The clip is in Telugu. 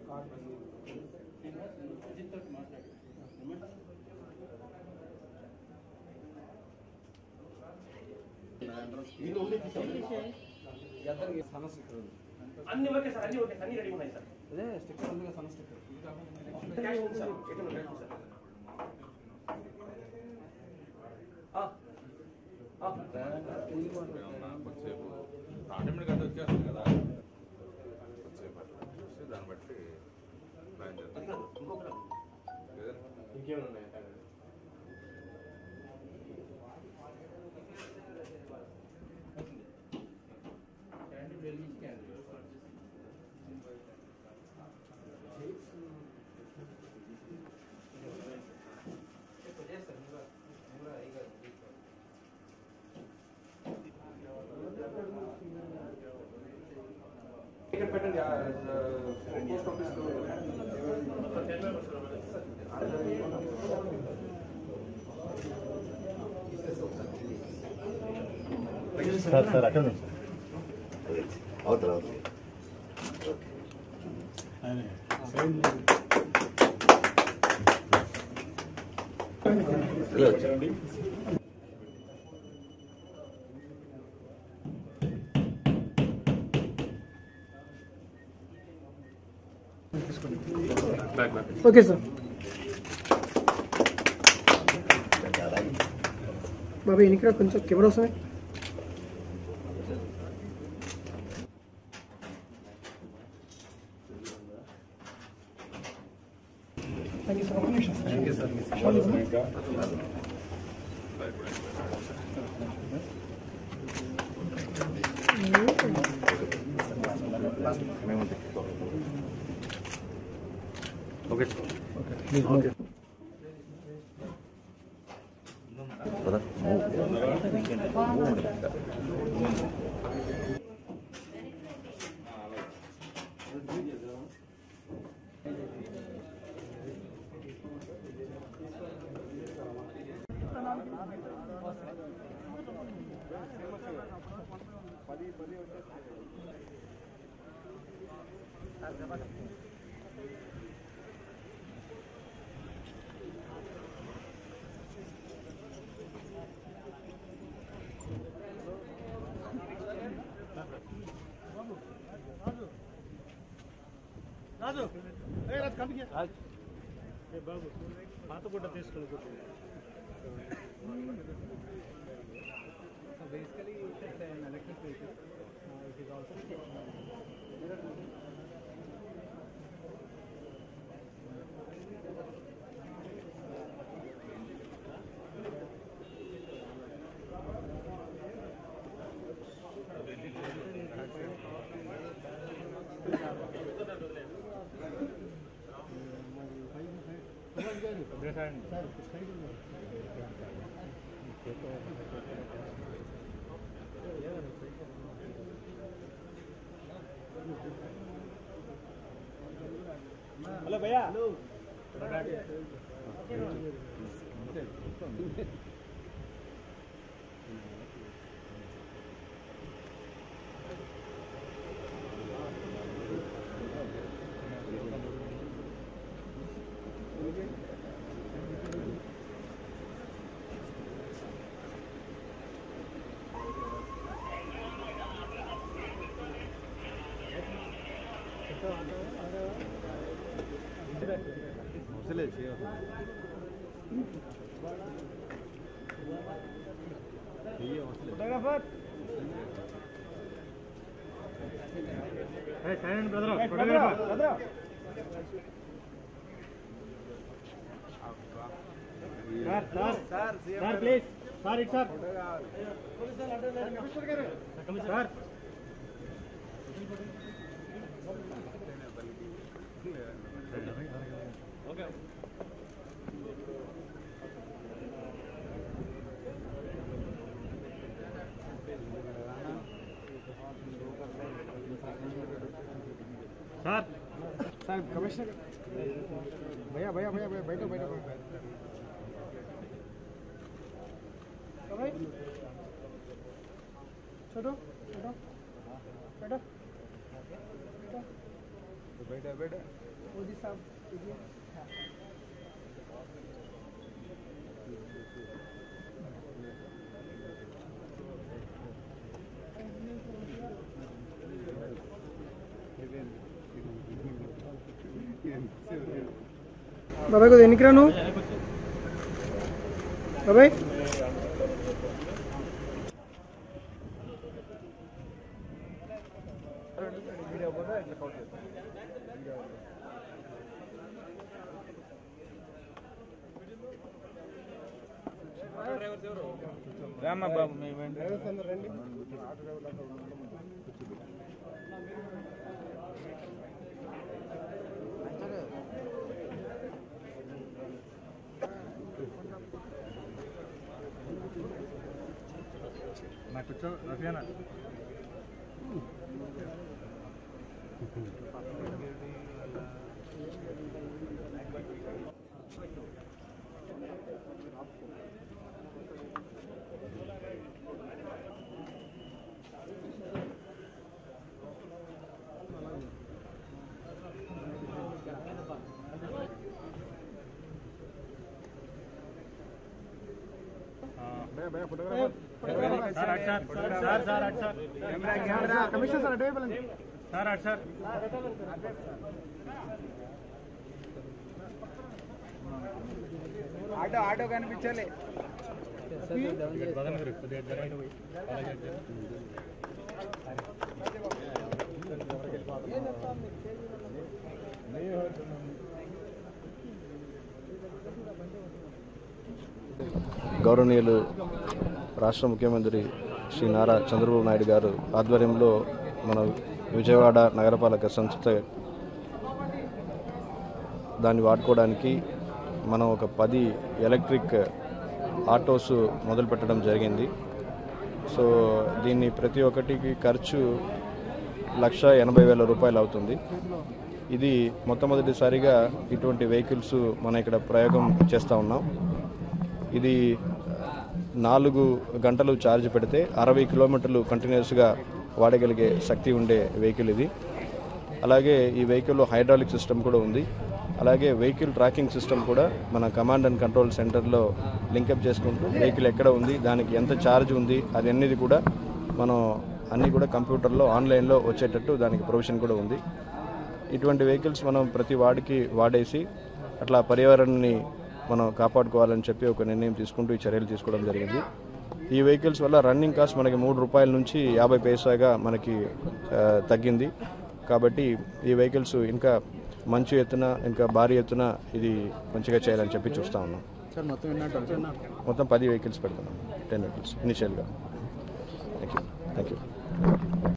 అన్ని ఓకే సార్ అన్ని ఓకే సార్ అన్ని రెడీ ఉన్నాయి సార్ అదే స్టిక్కర్ ఉంది కదా సన్న స్టిక్కర్ క్యాష్ ఉంది సార్ ఎటువంటి క్యాష్ ఉంది సార్ ఆ. ఆ. కొద్దిసేపు ఆటోమేటిక్ అది వచ్చేస్తుంది కదా కొద్దిసేపు అట్లా చూసి దాన్ని బట్టి ప్లాన్ అది చేద్దాం కాదు, ఇంకొకటి. ఏదైనా ఇంకేమైనా ఉన్నాయా ఇక్కడ పెట్టండి పోస్ట్ ఆఫీస్ సార్ సార్ అక్కడ ఉంది అవతల అవతల ఇలా వచ్చారండి ఓకే సార్ బాబా వెనక కొంచెం కెమెరా వస్తాయి సార్ కమిషనర్ భయ్యా భయ్యా భయ్యా భయ్యా బయట బయట छोटो छोटो बेटा బాబాయ్ కొద్దిగా ఎన్నికి రాను బాబాయ్ కమిషన్ సార్ అటువైపు వెళ్ళండి. ఆటో ఆటో కనిపించాలి గౌరవనీయులు రాష్ట్ర ముఖ్యమంత్రి శ్రీ నారా చంద్రబాబు నాయుడు గారు ఆధ్వర్యంలో మన విజయవాడ నగరపాలక సంస్థ దాన్ని వాడుకోవడానికి మనం ఒక పది ఎలక్ట్రిక్ ఆటోస్ మొదలు పెట్టడం జరిగింది సో దీన్ని ప్రతి ఒక్కటికి ఖర్చు లక్ష ఎనభై వేల రూపాయలు అవుతుంది ఇది మొట్టమొదటిసారిగా ఇటువంటి వెహికల్స్ మనం ఇక్కడ ప్రయోగం చేస్తూ ఉన్నాం ఇది నాలుగు గంటలు ఛార్జ్ పెడితే అరవై కిలోమీటర్లు కంటిన్యూస్గా వాడగలిగే శక్తి ఉండే వెహికల్ ఇది అలాగే ఈ వెహికల్లో హైడ్రాలిక్ సిస్టమ్ కూడా ఉంది అలాగే వెహికల్ ట్రాకింగ్ సిస్టమ్ కూడా మన కమాండ్ అండ్ కంట్రోల్ సెంటర్లో లింకప్ చేసుకుంటూ వెహికల్ ఎక్కడ ఉంది దానికి ఎంత ఛార్జ్ ఉంది అది అన్నిది కూడా మనం అన్నీ కూడా కంప్యూటర్లో ఆన్లైన్లో వచ్చేటట్టు దానికి ప్రొవిజన్ కూడా ఉంది ఇటువంటి వెహికల్స్ మనం ప్రతి వాడికి వాడేసి అట్లా పర్యావరణాన్ని మనం కాపాడుకోవాలని చెప్పి ఒక నిర్ణయం తీసుకుంటూ ఈ చర్యలు తీసుకోవడం జరిగింది ఈ వెహికల్స్ వల్ల రన్నింగ్ కాస్ట్ మనకి మూడు రూపాయల నుంచి యాభై పైసాగా మనకి ఆ, తగ్గింది కాబట్టి ఈ వెహికల్స్ ఇంకా మంచి ఎత్తున ఇంకా భారీ ఎత్తున ఇది మంచిగా చేయాలని చెప్పి చూస్తా ఉన్నాం సార్ మొత్తం ఎన్నట్టు మొత్తం పది వెహికల్స్ పెడుతున్నాం టెన్ వెహికల్స్ ఇనిషియల్గా థ్యాంక్ యూ థ్యాంక్ యూ